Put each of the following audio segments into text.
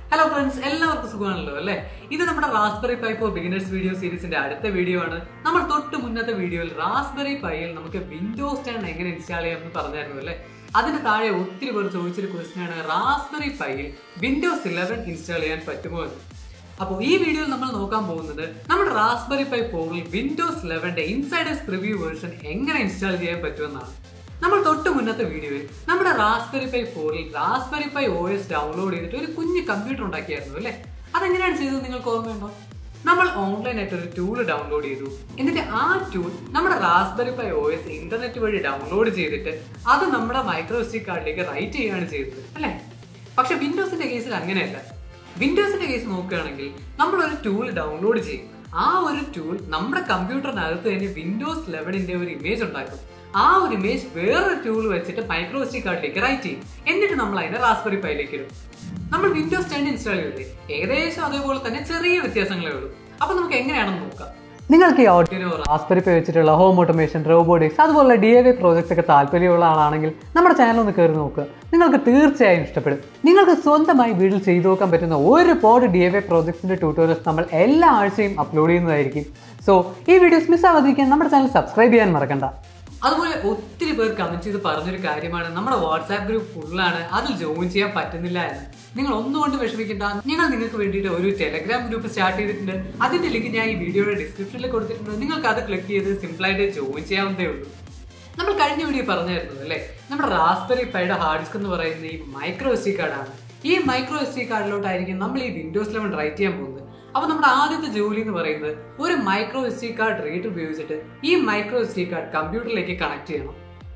hello friends എല്ലാവർക്കും സുഖമാണല്ലോ അല്ലേ ഇത് നമ്മുടെ Raspberry Pi four beginners video സീരീസിന്റെ അടുത്ത വീഡിയോ ആണ് നമ്മൾ തൊട്ട് മുന്നത്തെ വീഡിയോയിൽ റാസ്ബെറി പൈയിൽ നമുക്ക് വിൻഡോസ് ടെൻ എങ്ങനെ ഇൻസ്റ്റാൾ ചെയ്യാമെന്ന് പറഞ്ഞായിരുന്നു അല്ലേ അതിന് താഴെ ഒത്തിരി പേർ ചോദിച്ചൊരു ക്വസ്റ്റ്യൻ ആണ് റാസ്ബെറി പൈയിൽ വിൻഡോസ് ഇലവൻ ഇൻസ്റ്റാൾ ചെയ്യാൻ പറ്റുമോ എന്ന് അപ്പോൾ ഈ വീഡിയോയിൽ നമ്മൾ നോക്കാൻ പോകുന്നത് നമ്മുടെ റാസ്ബെറി പൈ ഫോറിൽ വിൻഡോസ് ലെവന്റെ ഇൻസൈഡേഴ്സ് പ്രിവ്യൂ വേർഷൻ എങ്ങനെ ഇൻസ്റ്റാൾ ചെയ്യാൻ പറ്റുമെന്നാണ് നമ്മൾ തൊട്ട് മുന്നത്തെ വീഡിയോയിൽ നമ്മുടെ റാസ്ബെറി പൈ ഫോറിൽ Raspberry Pi O S download ചെയ്തിട്ട് ഒരു കുഞ്ഞ് കമ്പ്യൂട്ടർ ഉണ്ടാക്കിയായിരുന്നു അല്ലേ അതെങ്ങനെയാണ് ചെയ്തത് നിങ്ങൾക്ക് ഓർമ്മയുണ്ടോ നമ്മൾ ഓൺലൈനായിട്ട് ഒരു ടൂൾ ഡൗൺലോഡ് ചെയ്തു എന്നിട്ട് ആ ടൂൾ നമ്മുടെ Raspberry Pi O S internet വഴി ഡൗൺലോഡ് ചെയ്തിട്ട് അത് നമ്മുടെ മൈക്രോ SD കാർഡിലേക്ക് റൈറ്റ് ചെയ്യുകയാണ് ചെയ്തത് അല്ലേ പക്ഷെ വിൻഡോസിന്റെ കേസിൽ അങ്ങനെയല്ല വിൻഡോസിന്റെ കേസ് നോക്കുകയാണെങ്കിൽ നമ്മൾ ഒരു ടൂൾ ഡൗൺലോഡ് ചെയ്യും ആ ഒരു ടൂൾ നമ്മുടെ കമ്പ്യൂട്ടറിനകത്ത് തന്നെ വിൻഡോസ് ലെവനിന്റെ ഒരു ഇമേജ് ഉണ്ടാക്കും ആ ഒരു ഇമേജ് വേറൊരു ടൂൾ വെച്ചിട്ട് മൈക്രോ SD കാർഡിലേക്ക് റൈറ്റ് ചെയ്യും എന്നിട്ട് നമ്മൾ അതിനെ റാസ്ബെറി പൈയിലേക്ക് ഇടും നമ്മൾ വിൻഡോസ് ടെൻ ഇൻസ്റ്റാൾ ചെയ്തില്ലേ ഏകദേശം അതേപോലെ തന്നെ ചെറിയ വ്യത്യാസങ്ങളേ ഉള്ളൂ അപ്പൊ നമുക്ക് എങ്ങനെയാണെന്ന് നോക്കാം നിങ്ങൾക്ക് ഈ ഓഡിയോ റാസ്ബെറി പൈ വെച്ചിട്ടുള്ള ഹോം ഓട്ടോമേഷൻ റോബോട്ടിക്സ് അതുപോലെ ഡി എ വൈ പ്രോജക്ട്സ് ഒക്കെ താല്പര്യമുള്ള ആളാണെങ്കിൽ നമ്മുടെ ചാനൽ ഒന്ന് കയറി നോക്കുക നിങ്ങൾക്ക് തീർച്ചയായും ഇഷ്ടപ്പെടും നിങ്ങൾക്ക് സ്വന്തമായി വീട്ടിൽ ചെയ്തു നോക്കാൻ പറ്റുന്ന ഒരുപാട് ഡി എ വൈ പ്രോജക്ട്സിന്റെ ട്യൂട്ടോറിയൽസ് നമ്മൾ എല്ലാ ആഴ്ചയും അപ്ലോഡ് ചെയ്യുന്നതായിരിക്കും സോ ഈ വീഡിയോസ് മിസ് ആവാതിരിക്കാൻ നമ്മുടെ ചാനൽ സബ്സ്ക്രൈബ് ചെയ്യാൻ മറക്കണ്ട അതുപോലെ ഒത്തിരി പേർ കമന്റ് ചെയ്ത് പറഞ്ഞൊരു കാര്യമാണ് നമ്മുടെ വാട്സാപ്പ് ഗ്രൂപ്പ് ഫുള്ളാണ് അതിൽ ജോയിൻ ചെയ്യാൻ പറ്റുന്നില്ല എന്ന് നിങ്ങൾ ഒന്നുകൊണ്ട് വിഷമിക്കേണ്ട ഞങ്ങൾ നിങ്ങൾക്ക് വേണ്ടിയിട്ട് ഒരു ടെലഗ്രാം ഗ്രൂപ്പ് സ്റ്റാർട്ട് ചെയ്തിട്ടുണ്ട് അതിന്റെ ലിങ്ക് ഞാൻ ഈ വീഡിയോയുടെ ഡിസ്ക്രിപ്ഷനിൽ കൊടുത്തിട്ടുണ്ട് നിങ്ങൾക്ക് അത് ക്ലിക്ക് ചെയ്ത് സിമ്പിളായിട്ട് ജോയിൻ ചെയ്യാവുന്നതേ ഉള്ളൂ നമ്മൾ കഴിഞ്ഞ വീഡിയോ പറഞ്ഞായിരുന്നു അല്ലേ നമ്മുടെ റാസ്ബെറി പൈയുടെ ഹാർഡ് ഡിസ്ക് എന്ന് പറയുന്ന ഈ മൈക്രോ എസ് ഡി കാർഡാണ് ഈ മൈക്രോ എസ് ഡി കാർഡിലോട്ടായിരിക്കും നമ്മൾ ഈ വിൻഡോസ് ലെവൻ റൈറ്റ് ചെയ്യാൻ പോകുന്നത് അപ്പൊ നമ്മുടെ ആദ്യത്തെ ജോലി എന്ന് പറയുന്നത് ഒരു micro S D card reader ഉപയോഗിച്ചിട്ട് ഈ മൈക്രോ എസ് ഡി കാർഡ് കമ്പ്യൂട്ടറിലേക്ക് കണക്ട് ചെയ്യണം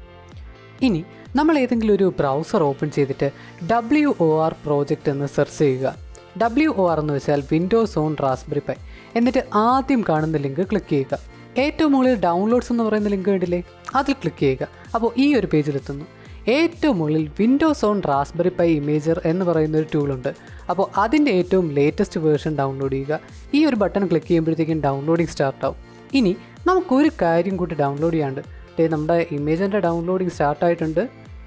ഇനി നമ്മൾ ഏതെങ്കിലും ഒരു ബ്രൗസർ ഓപ്പൺ ചെയ്തിട്ട് ഡബ്ല്യു ഒ ആർ പ്രോജക്റ്റ് എന്ന് സെർച്ച് ചെയ്യുക ഡബ്ല്യു ഒ ആർ എന്ന് വെച്ചാൽ വിൻഡോസ് ഓൺ റാസ്ബെറി പൈ എന്നിട്ട് ആദ്യം കാണുന്ന ലിങ്ക് ക്ലിക്ക് ചെയ്യുക ഏറ്റവും മുകളിൽ ഡൗൺലോഡ്സ് എന്ന് പറയുന്ന ലിങ്ക് കണ്ടില്ലേ അതിൽ ക്ലിക്ക് ചെയ്യുക അപ്പോൾ ഈ ഒരു പേജിലെത്തുന്നു ഏറ്റവും മുകളിൽ Windows on Raspberry Pi imager എന്ന് പറയുന്ന ഒരു ടൂളുണ്ട് അപ്പോൾ അതിൻ്റെ ഏറ്റവും ലേറ്റസ്റ്റ് വേർഷൻ ഡൗൺലോഡ് ചെയ്യുക ഈ ഒരു ബട്ടൺ ക്ലിക്ക് ചെയ്യുമ്പോഴത്തേക്കും ഡൗൺലോഡിങ് സ്റ്റാർട്ട് ആവും ഇനി നമുക്കൊരു കാര്യം കൂടി ഡൗൺലോഡ് ചെയ്യാണ്ട് ദേ നമ്മുടെ ഇമേജിൻ്റെ ഡൗൺലോഡിങ് സ്റ്റാർട്ട് ആയിട്ടുണ്ട്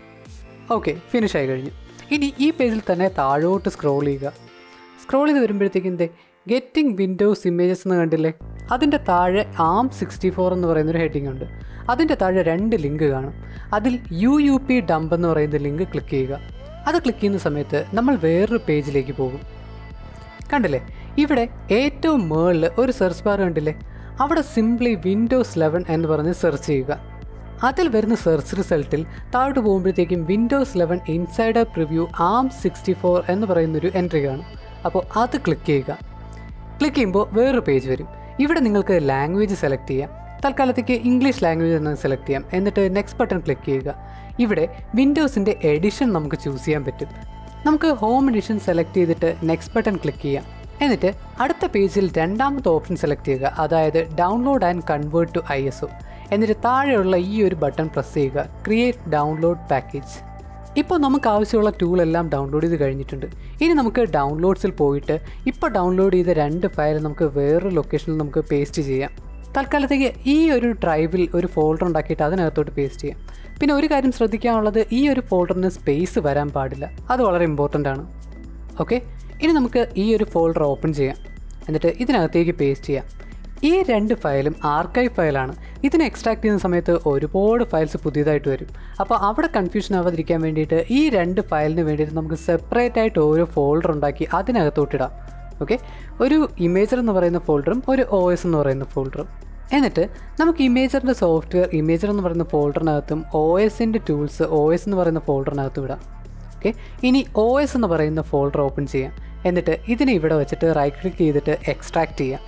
ഓക്കെ ഫിനിഷ് ആയി കഴിഞ്ഞു ഇനി ഈ പേജിൽ തന്നെ താഴോട്ട് സ്ക്രോൾ ചെയ്യുക സ്ക്രോൾ ചെയ്ത് വരുമ്പോഴത്തേക്കും ദേ ഗെറ്റിംഗ് വിൻഡോസ് ഇമേജസ് എന്ന് കണ്ടില്ലേ അതിൻ്റെ താഴെ ആം സിക്സ്റ്റി ഫോർ എന്ന് പറയുന്നൊരു ഹെഡിങ് ഉണ്ട് അതിൻ്റെ താഴെ രണ്ട് ലിങ്ക് കാണും അതിൽ യു യു പി ഡംപ് എന്ന് പറയുന്ന ലിങ്ക് ക്ലിക്ക് ചെയ്യുക അത് ക്ലിക്ക് ചെയ്യുന്ന സമയത്ത് നമ്മൾ വേറൊരു പേജിലേക്ക് പോകും കണ്ടില്ലേ ഇവിടെ ഏറ്റവും മുകളിൽ ഒരു സെർച്ച് ബാർ കണ്ടില്ലേ അവിടെ സിംപ്ലി വിൻഡോസ് ലെവൻ എന്ന് പറഞ്ഞ് സെർച്ച് ചെയ്യുക അതിൽ വരുന്ന സെർച്ച് റിസൾട്ടിൽ താഴോട്ട് പോകുമ്പോഴത്തേക്കും Windows eleven insider preview ARM sixty four എന്ന് പറയുന്നൊരു എൻട്രി കാണും അപ്പോൾ അത് ക്ലിക്ക് ചെയ്യുക ക്ലിക്ക് ചെയ്യുമ്പോൾ വേറൊരു പേജ് വരും ഇവിടെ നിങ്ങൾക്ക് ലാംഗ്വേജ് സെലക്ട് ചെയ്യാം തൽക്കാലത്തേക്ക് ഇംഗ്ലീഷ് ലാംഗ്വേജ് എന്ന് സെലക്ട് ചെയ്യാം എന്നിട്ട് നെക്സ്റ്റ് ബട്ടൺ ക്ലിക്ക് ചെയ്യുക ഇവിടെ വിൻഡോസിൻ്റെ എഡിഷൻ നമുക്ക് ചൂസ് ചെയ്യാൻ പറ്റും നമുക്ക് ഹോം എഡിഷൻ സെലക്ട് ചെയ്തിട്ട് നെക്സ്റ്റ് ബട്ടൺ ക്ലിക്ക് ചെയ്യാം എന്നിട്ട് അടുത്ത പേജിൽ രണ്ടാമത്തെ ഓപ്ഷൻ സെലക്ട് ചെയ്യുക അതായത് download and convert to I S O എന്നിട്ട് താഴെയുള്ള ഈ ഒരു ബട്ടൺ പ്രസ് ചെയ്യുക ക്രിയേറ്റ് ഡൗൺലോഡ് പാക്കേജ് ഇപ്പോൾ നമുക്ക് ആവശ്യമുള്ള ടൂൾ എല്ലാം ഡൗൺലോഡ് ചെയ്ത് കഴിഞ്ഞിട്ടുണ്ട് ഇനി നമുക്ക് ഡൗൺലോഡ്സിൽ പോയിട്ട് ഇപ്പോൾ ഡൗൺലോഡ് ചെയ്ത രണ്ട് ഫയൽ നമുക്ക് വേറൊരു ലൊക്കേഷനിൽ നമുക്ക് പേസ്റ്റ് ചെയ്യാം തൽക്കാലത്തേക്ക് ഈ ഒരു ഡ്രൈവിൽ ഒരു ഫോൾഡർ ഉണ്ടാക്കിയിട്ട് അതിനകത്തോട്ട് പേസ്റ്റ് ചെയ്യാം പിന്നെ ഒരു കാര്യം ശ്രദ്ധിക്കാനുള്ളത് ഈ ഒരു ഫോൾഡറിന് സ്പേസ് വരാൻ പാടില്ല അത് വളരെ ഇമ്പോർട്ടൻ്റ് ആണ് ഓക്കെ ഇനി നമുക്ക് ഈ ഒരു ഫോൾഡർ ഓപ്പൺ ചെയ്യാം എന്നിട്ട് ഇതിനകത്തേക്ക് പേസ്റ്റ് ചെയ്യാം ഈ രണ്ട് ഫയലും ആർക്കൈവ് ഫയലാണ് ഇതിനെ എക്സ്ട്രാക്ട് ചെയ്യുന്ന സമയത്ത് ഒരുപാട് ഫയൽസ് പുതിയതായിട്ട് വരും അപ്പോൾ അവിടെ കൺഫ്യൂഷൻ ആവാതിരിക്കാൻ വേണ്ടിയിട്ട് ഈ രണ്ട് ഫയലിന് വേണ്ടിയിട്ട് നമുക്ക് സെപ്പറേറ്റ് ആയിട്ട് ഓരോ ഫോൾഡർ ഉണ്ടാക്കി അതിനകത്തോട്ടിടാം ഓക്കെ ഒരു ഇമേജർ എന്ന് പറയുന്ന ഫോൾഡറും ഒരു ഒ എസ് എന്ന് പറയുന്ന ഫോൾഡറും എന്നിട്ട് നമുക്ക് ഇമേജറിൻ്റെ സോഫ്റ്റ്വെയർ ഇമേജർ എന്ന് പറയുന്ന ഫോൾഡറിനകത്തും ഒ എസിൻ്റെ ടൂൾസ് ഒ എസ് എന്ന് പറയുന്ന ഫോൾഡറിനകത്തും ഇടാം ഓക്കെ ഇനി ഒ എസ് എന്ന് പറയുന്ന ഫോൾഡർ ഓപ്പൺ ചെയ്യാം എന്നിട്ട് ഇതിനെ ഇവിടെ വെച്ചിട്ട് റൈറ്റ് ക്ലിക്ക് ചെയ്തിട്ട് എക്സ്ട്രാക്ട് ചെയ്യാം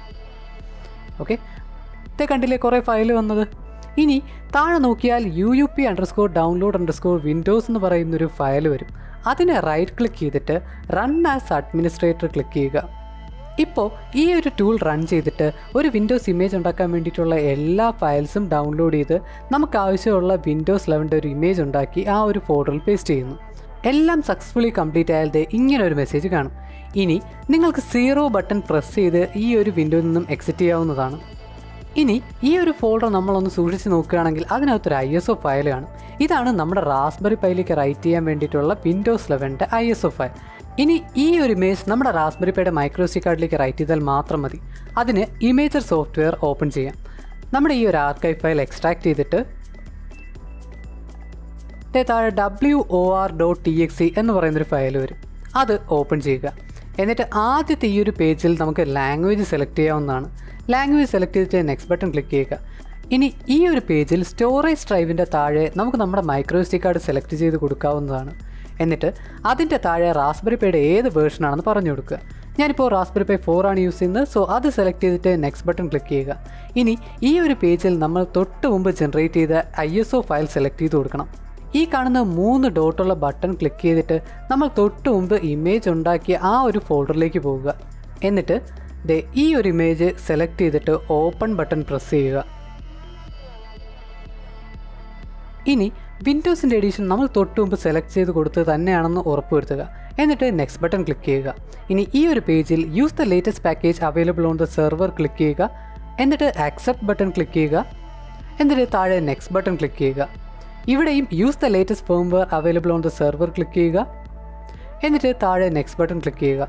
ഓക്കെ ഇതേ കണ്ടില്ലേ കുറേ ഫയൽ വന്നത് ഇനി താഴെ നോക്കിയാൽ U U P underscore download underscore Windows എന്ന് പറയുന്നൊരു ഫയൽ വരും അതിനെ റൈറ്റ് ക്ലിക്ക് ചെയ്തിട്ട് റൺ ആസ് അഡ്മിനിസ്ട്രേറ്റർ ക്ലിക്ക് ചെയ്യുക ഇപ്പോൾ ഈ ഒരു ടൂൾ റൺ ചെയ്തിട്ട് ഒരു വിൻഡോസ് ഇമേജ് ഉണ്ടാക്കാൻ വേണ്ടിയിട്ടുള്ള എല്ലാ ഫയൽസും ഡൗൺലോഡ് ചെയ്ത് നമുക്ക് ആവശ്യമുള്ള വിൻഡോസ് ലെവൻ്റെ ഒരു ഇമേജ് ഉണ്ടാക്കി ആ ഒരു ഫോൾഡറിൽ പേസ്റ്റ് ചെയ്യുന്നു എല്ലാം സക്സസ്ഫുള്ളി കംപ്ലീറ്റ് ആയാൽ ദേ ഇങ്ങനെ ഒരു മെസ്സേജ് കാണും ഇനി നിങ്ങൾക്ക് സീറോ ബട്ടൺ പ്രസ് ചെയ്ത് ഈ ഒരു വിൻഡോയിൽ നിന്നും എക്സിറ്റ് ചെയ്യാവുന്നതാണ് ഇനി ഈ ഒരു ഫോൾഡർ നമ്മളൊന്ന് സൂക്ഷിച്ച് നോക്കുകയാണെങ്കിൽ അതിനകത്തൊരു ഐ എസ് ഒ ഫയൽ കാണും ഇതാണ് നമ്മുടെ റാസ്ബെറി പൈലേക്ക് റൈറ്റ് ചെയ്യാൻ വേണ്ടിയിട്ടുള്ള വിൻഡോസ് ലെവൻ്റെ ഐ എസ് ഒ ഫയൽ ഇനി ഈ ഒരു ഇമേജ് നമ്മുടെ റാസ്ബെറി പൈയുടെ മൈക്രോസി കാർഡിലേക്ക് റൈറ്റ് ചെയ്താൽ മാത്രം മതി അതിന് ഇമേജർ സോഫ്റ്റ്വെയർ ഓപ്പൺ ചെയ്യാം നമ്മുടെ ഈ ഒരു ആർക്കൈവ് ഫയൽ എക്സ്ട്രാക്ട് ചെയ്തിട്ട് ദേ താഴെ W O R dot T X C എന്ന് പറയുന്നൊരു ഫയൽ വരും അത് ഓപ്പൺ ചെയ്യുക എന്നിട്ട് ആദ്യത്തെ ഈ ഒരു പേജിൽ നമുക്ക് ലാംഗ്വേജ് സെലക്ട് ചെയ്യാവുന്നതാണ് ലാംഗ്വേജ് സെലക്ട് ചെയ്തിട്ട് നെക്സ്റ്റ് ബട്ടൺ ക്ലിക്ക് ചെയ്യുക ഇനി ഈ ഒരു പേജിൽ സ്റ്റോറേജ് ഡ്രൈവിൻ്റെ താഴെ നമുക്ക് നമ്മുടെ മൈക്രോ SD കാർഡ് സെലക്ട് ചെയ്ത് കൊടുക്കാവുന്നതാണ് എന്നിട്ട് അതിൻ്റെ താഴെ റാസ്ബെറി പൈയുടെ ഏത് വേർഷനാണെന്ന് പറഞ്ഞു കൊടുക്കുക ഞാനിപ്പോൾ റാസ്ബെറി പൈ ഫോർ ആണ് യൂസ് ചെയ്യുന്നത് സോ അത് സെലക്ട് ചെയ്തിട്ട് നെക്സ്റ്റ് ബട്ടൺ ക്ലിക്ക് ചെയ്യുക ഇനി ഈ ഒരു പേജിൽ നമ്മൾ തൊട്ട് മുമ്പ് ജനറേറ്റ് ചെയ്ത I S O file select ചെയ്ത് കൊടുക്കണം ഈ കാണുന്ന മൂന്ന് ഡോട്ടുള്ള ബട്ടൺ ക്ലിക്ക് ചെയ്തിട്ട് നമ്മൾ തൊട്ട് മുമ്പ് ഇമേജ് ഉണ്ടാക്കിയ ആ ഒരു ഫോൾഡറിലേക്ക് പോവുക എന്നിട്ട് ദേ ഈ ഒരു ഇമേജ് സെലക്ട് ചെയ്തിട്ട് ഓപ്പൺ ബട്ടൺ പ്രസ് ചെയ്യുക ഇനി വിൻഡോസിൻ്റെ എഡിഷൻ നമ്മൾ തൊട്ട് മുമ്പ് സെലക്ട് ചെയ്ത് കൊടുത്തത് തന്നെയാണെന്ന് ഉറപ്പുവരുത്തുക എന്നിട്ട് നെക്സ്റ്റ് ബട്ടൺ ക്ലിക്ക് ചെയ്യുക ഇനി ഈ ഒരു പേജിൽ use the latest package available on the server click ചെയ്യുക എന്നിട്ട് ആക്സെപ്റ്റ് ബട്ടൺ ക്ലിക്ക് ചെയ്യുക എന്നിട്ട് താഴെ നെക്സ്റ്റ് ബട്ടൺ ക്ലിക്ക് ചെയ്യുക ഇവിടെയും use the latest firmware available on the server click ചെയ്യുക എന്നിട്ട് താഴെ നെക്സ്റ്റ് ബട്ടൺ ക്ലിക്ക് ചെയ്യുക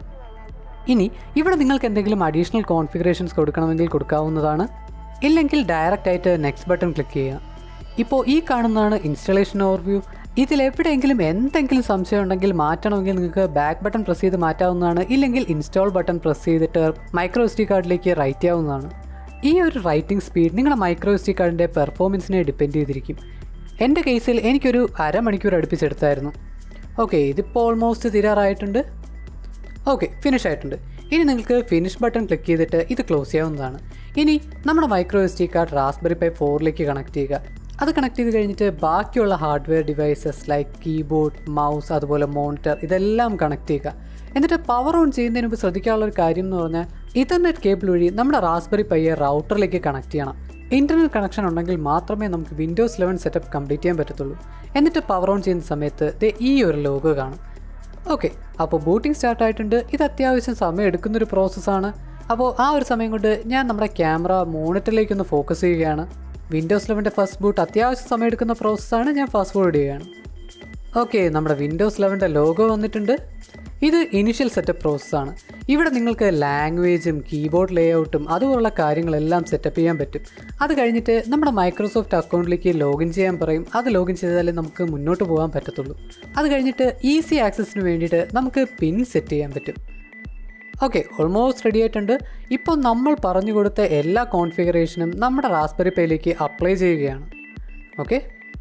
ഇനി ഇവിടെ നിങ്ങൾക്ക് എന്തെങ്കിലും അഡീഷണൽ കോൺഫിഗറേഷൻസ് കൊടുക്കണമെങ്കിൽ കൊടുക്കാവുന്നതാണ് ഇല്ലെങ്കിൽ ഡയറക്റ്റ് ആയിട്ട് നെക്സ്റ്റ് ബട്ടൺ ക്ലിക്ക് ചെയ്യുക ഇപ്പോൾ ഈ കാണുന്നതാണ് ഇൻസ്റ്റലേഷൻ ഓവർവ്യൂ ഇതിൽ എവിടെയെങ്കിലും എന്തെങ്കിലും സംശയം ഉണ്ടെങ്കിൽ മാറ്റണമെങ്കിൽ നിങ്ങൾക്ക് ബാക്ക് ബട്ടൺ പ്രസ് ചെയ്ത് മാറ്റാവുന്നതാണ് ഇല്ലെങ്കിൽ ഇൻസ്റ്റാൾ ബട്ടൺ പ്രസ് ചെയ്തിട്ട് മൈക്രോ എസ് ഡി കാർഡിലേക്ക് റൈറ്റ് ചെയ്യാവുന്നതാണ് ഈ ഒരു റൈറ്റിംഗ് സ്പീഡ് നിങ്ങളുടെ മൈക്രോ എസ് ഡി കാർഡിൻ്റെ പെർഫോമൻസിനെ ഡിപ്പെൻഡ് ചെയ്തിരിക്കും എൻ്റെ കേസിൽ എനിക്കൊരു അരമണിക്കൂർ അടുപ്പിച്ചെടുത്തായിരുന്നു ഓക്കെ ഇതിപ്പോൾ ഓൾമോസ്റ്റ് തീരാറായിട്ടുണ്ട് ഓക്കെ ഫിനിഷ് ആയിട്ടുണ്ട് ഇനി നിങ്ങൾക്ക് ഫിനിഷ് ബട്ടൺ ക്ലിക്ക് ചെയ്തിട്ട് ഇത് ക്ലോസ് ചെയ്യാവുന്നതാണ് ഇനി നമ്മുടെ micro S D card Raspberry Pi ഫോറിലേക്ക് കണക്ട് ചെയ്യുക അത് കണക്ട് ചെയ്ത് കഴിഞ്ഞിട്ട് ബാക്കിയുള്ള hardware devices like keyboard mouse അതുപോലെ മോണിറ്റർ ഇതെല്ലാം കണക്ട് ചെയ്യുക എന്നിട്ട് പവർ ഓൺ ചെയ്യുന്നതിന് മുമ്പ് ശ്രദ്ധിക്കാനുള്ള ഒരു കാര്യം എന്ന് പറഞ്ഞാൽ ഇഥർനെറ്റ് കേബിൾ വഴി നമ്മുടെ റാസ്ബെറി പൈയെ റൗട്ടറിലേക്ക് കണക്ട് ചെയ്യണം ഇൻ്റർനെറ്റ് കണക്ഷൻ ഉണ്ടെങ്കിൽ മാത്രമേ നമുക്ക് വിൻഡോസ് ലെവൻ സെറ്റപ്പ് കംപ്ലീറ്റ് ചെയ്യാൻ പറ്റത്തുള്ളൂ എന്നിട്ട് പവർ ഓൺ ചെയ്യുന്ന സമയത്ത് ദേ ഈ ഒരു ലോഗോ കാണും ഓക്കെ അപ്പോൾ ബൂട്ടിംഗ് സ്റ്റാർട്ട് ആയിട്ടുണ്ട് ഇത് അത്യാവശ്യം സമയം എടുക്കുന്നൊരു പ്രോസസ്സാണ് അപ്പോൾ ആ ഒരു സമയം കൊണ്ട് ഞാൻ നമ്മുടെ ക്യാമറ മോണിറ്ററിലേക്കൊന്ന് ഫോക്കസ് ചെയ്യുകയാണ് വിൻഡോസ് ലെവൻ്റെ ഫസ്റ്റ് ബൂട്ട് അത്യാവശ്യം സമയം എടുക്കുന്ന പ്രോസസ്സാണ് ഞാൻ ഫാസ്റ്റ് ഫോർവേഡ് ചെയ്യുകയാണ് ഓക്കെ നമ്മുടെ വിൻഡോസ് ലെവൻ്റെ ലോഗോ വന്നിട്ടുണ്ട് ഇത് ഇനിഷ്യൽ സെറ്റപ്പ് പ്രോസസ്സാണ് ഇവിടെ നിങ്ങൾക്ക് ലാംഗ്വേജും കീബോർഡ് ലേഔട്ടും അതുപോലുള്ള കാര്യങ്ങളെല്ലാം സെറ്റപ്പ് ചെയ്യാൻ പറ്റും അത് കഴിഞ്ഞിട്ട് നമ്മുടെ മൈക്രോസോഫ്റ്റ് അക്കൗണ്ടിലേക്ക് ലോഗിൻ ചെയ്യാൻ പറയും അത് ലോഗിൻ ചെയ്താലേ നമുക്ക് മുന്നോട്ട് പോകാൻ പറ്റത്തുള്ളൂ അത് കഴിഞ്ഞിട്ട് ഈസി ആക്സസിന് വേണ്ടിയിട്ട് നമുക്ക് പിൻ സെറ്റ് ചെയ്യാൻ പറ്റും ഓക്കെ ഓൾമോസ്റ്റ് റെഡി ആയിട്ടുണ്ട് ഇപ്പോൾ നമ്മൾ പറഞ്ഞു കൊടുത്ത എല്ലാ കോൺഫിഗറേഷനും നമ്മുടെ റാസ്ബെറി പൈയിലേക്ക് അപ്ലൈ ചെയ്യുകയാണ് ഓക്കെ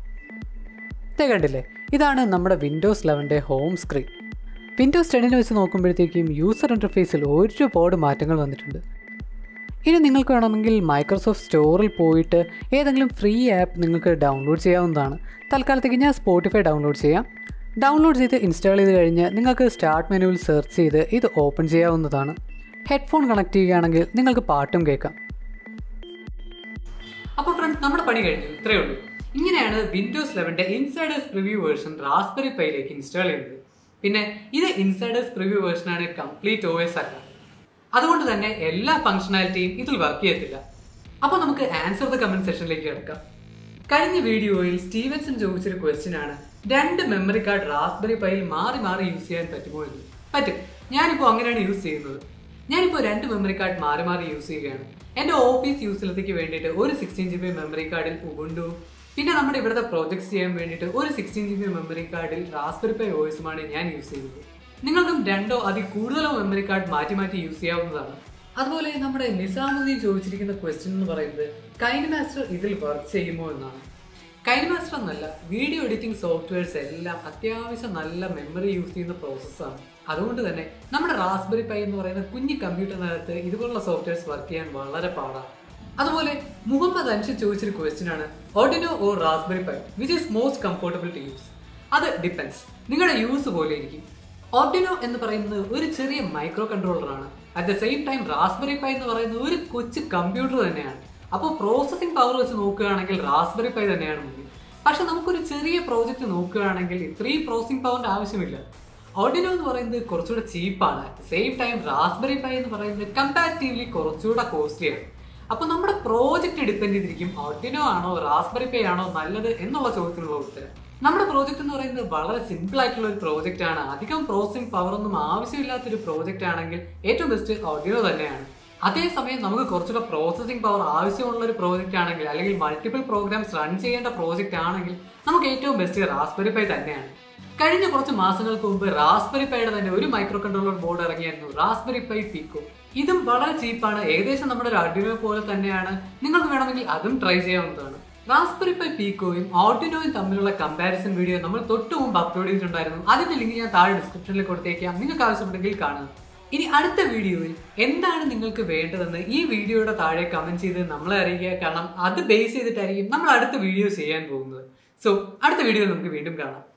ഇതേ കണ്ടില്ലേ ഇതാണ് നമ്മുടെ വിൻഡോസ് ലെവൻ്റെ ഹോം സ്ക്രീൻ വിൻഡോസ് ടെന്നിനെ വെച്ച് നോക്കുമ്പോഴത്തേക്കും യൂസർ ഇൻ്റർഫേസിൽ ഒരുപാട് മാറ്റങ്ങൾ വന്നിട്ടുണ്ട് ഇനി നിങ്ങൾക്ക് വേണമെങ്കിൽ മൈക്രോസോഫ്റ്റ് സ്റ്റോറിൽ പോയിട്ട് ഏതെങ്കിലും ഫ്രീ ആപ്പ് നിങ്ങൾക്ക് ഡൗൺലോഡ് ചെയ്യാവുന്നതാണ് തൽക്കാലത്തേക്ക് ഞാൻ സ്പോട്ടിഫൈ ഡൗൺലോഡ് ചെയ്യാം ഡൗൺലോഡ് ചെയ്ത് ഇൻസ്റ്റാൾ ചെയ്ത് കഴിഞ്ഞ് നിങ്ങൾക്ക് സ്റ്റാർട്ട് മെനുവിൽ സെർച്ച് ചെയ്ത് ഇത് ഓപ്പൺ ചെയ്യാവുന്നതാണ് ഹെഡ്ഫോൺ കണക്ട് ചെയ്യുകയാണെങ്കിൽ നിങ്ങൾക്ക് പാട്ടും കേൾക്കാം അപ്പോൾ ഫ്രണ്ട്സ് നമ്മുടെ പണി കഴിഞ്ഞു ഇത്രയേ ഉള്ളൂ ഇങ്ങനെയാണ് വിൻഡോസ് ലെവന്റെ ഇൻസൈഡേഴ്സ് പ്രിവ്യൂ വേർഷൻ റാസ്ബെറി പൈയിലേക്ക് ഇൻസ്റ്റാൾ ചെയ്യുന്നത് പിന്നെ ഇത് ഇൻസൈഡേഴ്സ് പ്രിവ്യൂ വേർഷനാണ് കംപ്ലീറ്റ് ഒ എസ് അല്ല അതുകൊണ്ട് തന്നെ എല്ലാ ഫംഗ്ഷനാലിറ്റിയും ഇതിൽ വർക്ക് ചെയ്യത്തില്ല അപ്പോൾ നമുക്ക് ആൻസർ ദ കമന്റ് സെഷനിലേക്ക് കിടക്കാം കഴിഞ്ഞ വീഡിയോയിൽ സ്റ്റീവൻസൺ ചോദിച്ചൊരു ക്വസ്റ്റ്യൻ ആണ് രണ്ട് മെമ്മറി കാർഡ് റാസ്ബെറി പൈയിൽ മാറി മാറി യൂസ് ചെയ്യാൻ പറ്റുമോ എന്ന് പറ്റും ഞാനിപ്പോൾ അങ്ങനെയാണ് യൂസ് ചെയ്യുന്നത് ഞാനിപ്പോൾ രണ്ട് മെമ്മറി കാർഡ് മാറി മാറി യൂസ് ചെയ്യുകയാണ് എൻ്റെ ഓഫീസ് യൂസിലത്തേക്ക് വേണ്ടിയിട്ട് ഒരു സിക്സ്റ്റീൻ ജി ബി മെമ്മറി കാർഡിൽ ഉബുണ്ടു പിന്നെ നമ്മുടെ ഇവിടുത്തെ പ്രോജക്ട്സ് ചെയ്യാൻ വേണ്ടിയിട്ട് ഒരു സിക്സ്റ്റീൻ ജി ബി മെമ്മറി കാർഡിൽ റാസ്ബെറി പൈ ഓയിസുമാണ് ഞാൻ യൂസ് ചെയ്യുന്നത് നിങ്ങൾക്കും രണ്ടോ അതിൽ കൂടുതലോ മെമ്മറി കാർഡ് മാറ്റി മാറ്റി യൂസ് ചെയ്യാവുന്നതാണ് അതുപോലെ നമ്മുടെ നിസാമുദ്ദീൻ ചോദിച്ചിരിക്കുന്ന ക്വസ്റ്റ്യൻ എന്ന് പറയുന്നത് കൈൻ മാസ്റ്റർ ഇതിൽ വർക്ക് ചെയ്യുമോ എന്നാണ് കൈൻ മാസ്റ്റർ എന്നല്ല വീഡിയോ എഡിറ്റിംഗ് സോഫ്റ്റ്വെയർസ് എല്ലാം അത്യാവശ്യം നല്ല മെമ്മറി യൂസ് ചെയ്യുന്ന പ്രോസസ്സാണ് അതുകൊണ്ട് തന്നെ നമ്മുടെ റാസ്ബെറി പൈ എന്ന് പറയുന്ന കുഞ്ഞു കമ്പ്യൂട്ടറിനകത്ത് ഇതുപോലുള്ള സോഫ്റ്റ്വെയർസ് വർക്ക് ചെയ്യാൻ വളരെ പാടാണ് അതുപോലെ മുഹമ്മദ് അൻഷി ചോദിച്ചൊരു ക്വസ്റ്റ്യൻ ആണ് Arduino or Raspberry Pi which is most comfortable to use അത് ഡിപ്പെൻസ് നിങ്ങളുടെ യൂസ് പോലെ ഇരിക്കും ഓർഡിനോ എന്ന് പറയുന്നത് ഒരു ചെറിയ മൈക്രോ കൺട്രോളർ ആണ് at the same time Raspberry Pi എന്ന് പറയുന്നത് ഒരു കൊച്ചു കമ്പ്യൂട്ടർ തന്നെയാണ് അപ്പോൾ പ്രോസസ്സിംഗ് പവർ വെച്ച് നോക്കുകയാണെങ്കിൽ റാസ്ബെറി പൈ തന്നെയാണ് മുന്നിൽ പക്ഷെ നമുക്കൊരു ചെറിയ പ്രോജക്റ്റ് നോക്കുകയാണെങ്കിൽ ഇത്രയും പ്രോസസ്സിംഗ് പവറിന്റെ ആവശ്യമില്ല ഓർഡിനോ എന്ന് പറയുന്നത് കുറച്ചുകൂടെ ചീപ്പാണ് at same time Raspberry Pi എന്ന് പറയുന്നത് കമ്പാരിറ്റീവ്ലി കുറച്ചുകൂടെ കോസ്റ്റ്ലിയാണ് അപ്പൊ നമ്മുടെ പ്രോജക്റ്റ് ഡിപ്പെൻഡ് ചെയ്തിരിക്കും ഓർഡിനോ ആണോ റാസ്ബെറി പൈ ആണോ നല്ലത് എന്നുള്ള ചോദ്യത്തിനുള്ള ഉത്തരം നമ്മുടെ പ്രോജക്റ്റ് എന്ന് പറയുന്നത് വളരെ സിമ്പിൾ ആയിട്ടുള്ള ഒരു പ്രോജക്റ്റ് ആണ് അധികം പ്രോസസിംഗ് പവർ ഒന്നും ആവശ്യമില്ലാത്തൊരു പ്രോജക്റ്റ് ആണെങ്കിൽ ഏറ്റവും ബെസ്റ്റ് ഓഡിയോ തന്നെയാണ് അതേസമയം നമുക്ക് കുറച്ചുകൂടെ പ്രോസസിംഗ് പവർ ആവശ്യമുള്ള ഒരു പ്രോജക്റ്റ് ആണെങ്കിൽ അല്ലെങ്കിൽ മൾട്ടിപ്പിൾ പ്രോഗ്രാംസ് റൺ ചെയ്യേണ്ട പ്രോജക്റ്റ് ആണെങ്കിൽ നമുക്ക് ഏറ്റവും ബെസ്റ്റ് റാസ്ബെറി പൈ തന്നെയാണ് കഴിഞ്ഞ കുറച്ച് മാസങ്ങൾക്ക് മുമ്പ് റാസ്ബെറി പൈയുടെ തന്നെ ഒരു മൈക്രോ കൺട്രോളർ ബോർഡ് ഇറങ്ങിയായിരുന്നു റാസ്ബെറി പൈ പീക്കോ ഇതും വളരെ ചീപ്പാണ് ഏകദേശം നമ്മുടെ ഒരു അഡിനോ പോലെ തന്നെയാണ് നിങ്ങൾക്ക് വേണമെങ്കിൽ അതും ട്രൈ ചെയ്യാവുന്നതാണ് റാസ്ബെറി പൈ പീക്കോയും ഓർഡിനോയും തമ്മിലുള്ള കമ്പാരിസൺ വീഡിയോ നമ്മൾ തൊട്ട് മുമ്പ് അപ്ലോഡ് ചെയ്തിട്ടുണ്ടായിരുന്നു അതിന്റെ ലിങ്ക് ഞാൻ താഴെ ഡിസ്ക്രിപ്ഷനിൽ കൊടുത്തേക്കാം നിങ്ങൾക്ക് ആവശ്യമുണ്ടെങ്കിൽ കാണുക ഇനി അടുത്ത വീഡിയോയിൽ എന്താണ് നിങ്ങൾക്ക് വേണ്ടതെന്ന് ഈ വീഡിയോയുടെ താഴെ കമന്റ് ചെയ്ത് നമ്മളെ അറിയിക്കുക കാരണം അത് ബേസ് ചെയ്തിട്ടായിരിക്കും നമ്മൾ അടുത്ത വീഡിയോ ചെയ്യാൻ പോകുന്നത് സോ അടുത്ത വീഡിയോയിൽ നമുക്ക് വീണ്ടും കാണാം